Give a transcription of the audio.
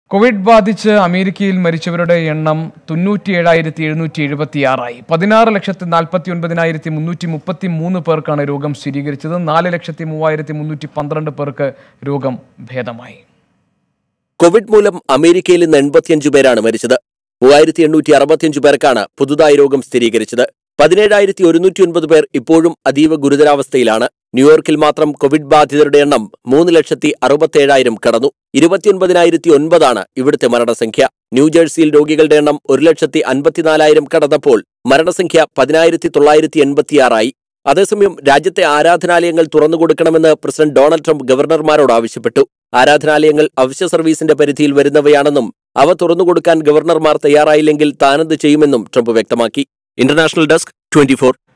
Covid ബാധിച്ച് അമേരിക്കയിൽ മരിച്ചവരുടെ എണ്ണം തൊണ്ണൂറ്റിയേഴായിരത്തി എഴുന്നൂറ്റി എഴുപത്തിയാറായി പതിനാറ് ലക്ഷത്തി നാൽപ്പത്തി ഒൻപതിനായിരത്തി മുന്നൂറ്റി മുപ്പത്തി മൂന്ന് പേർക്കാണ് രോഗം സ്ഥിരീകരിച്ചത് നാല് ലക്ഷത്തി മൂവായിരത്തി മുന്നൂറ്റി പന്ത്രണ്ട് പേർക്ക് രോഗം ഭേദമായി കോവിഡ് മൂലം അമേരിക്കയിൽ ഇന്ന് എൺപത്തിയഞ്ച് പേരാണ് മരിച്ചത് മൂവായിരത്തി എണ്ണൂറ്റി അറുപത്തിയഞ്ച് പേർക്കാണ് പുതുതായി രോഗം സ്ഥിരീകരിച്ചത് പതിനേഴായിരത്തി ഒരുന്നൂറ്റി ഒൻപത് പേർ ഇപ്പോഴും അതീവ ഗുരുതരാവസ്ഥയിലാണ് ന്യൂയോർക്കിൽ മാത്രം കോവിഡ് ബാധിതരുടെ എണ്ണം മൂന്ന് ലക്ഷത്തി അറുപത്തേഴായിരം കടന്നു ഇരുപത്തിയൊൻപതിനായിരത്തി ഒൻപതാണ് ഇവിടുത്തെ മരണസംഖ്യ ന്യൂജേഴ്സിയിൽ രോഗികളുടെ എണ്ണം ഒരു ലക്ഷത്തി അൻപത്തിനാലായിരം കടന്നപ്പോൾ മരണസംഖ്യ പതിനായിരത്തി തൊള്ളായിരത്തി എൺപത്തിയാറായി അതേസമയം രാജ്യത്തെ ആരാധനാലയങ്ങൾ തുറന്നുകൊടുക്കണമെന്ന് പ്രസിഡന്റ് ഡൊണാൾഡ് ട്രംപ് ഗവർണർമാരോട് ആവശ്യപ്പെട്ടു ആരാധനാലയങ്ങൾ അവശ്യ സർവീസിന്റെ പരിധിയിൽ വരുന്നവയാണെന്നും അവ തുറന്നുകൊടുക്കാൻ ഗവർണർമാർ തയ്യാറായില്ലെങ്കിൽ താനെന്ത് ചെയ്യുമെന്നും ട്രംപ് വ്യക്തമാക്കി ഇന്റർനാഷണൽ ഡെസ്ക് ട്വന്റി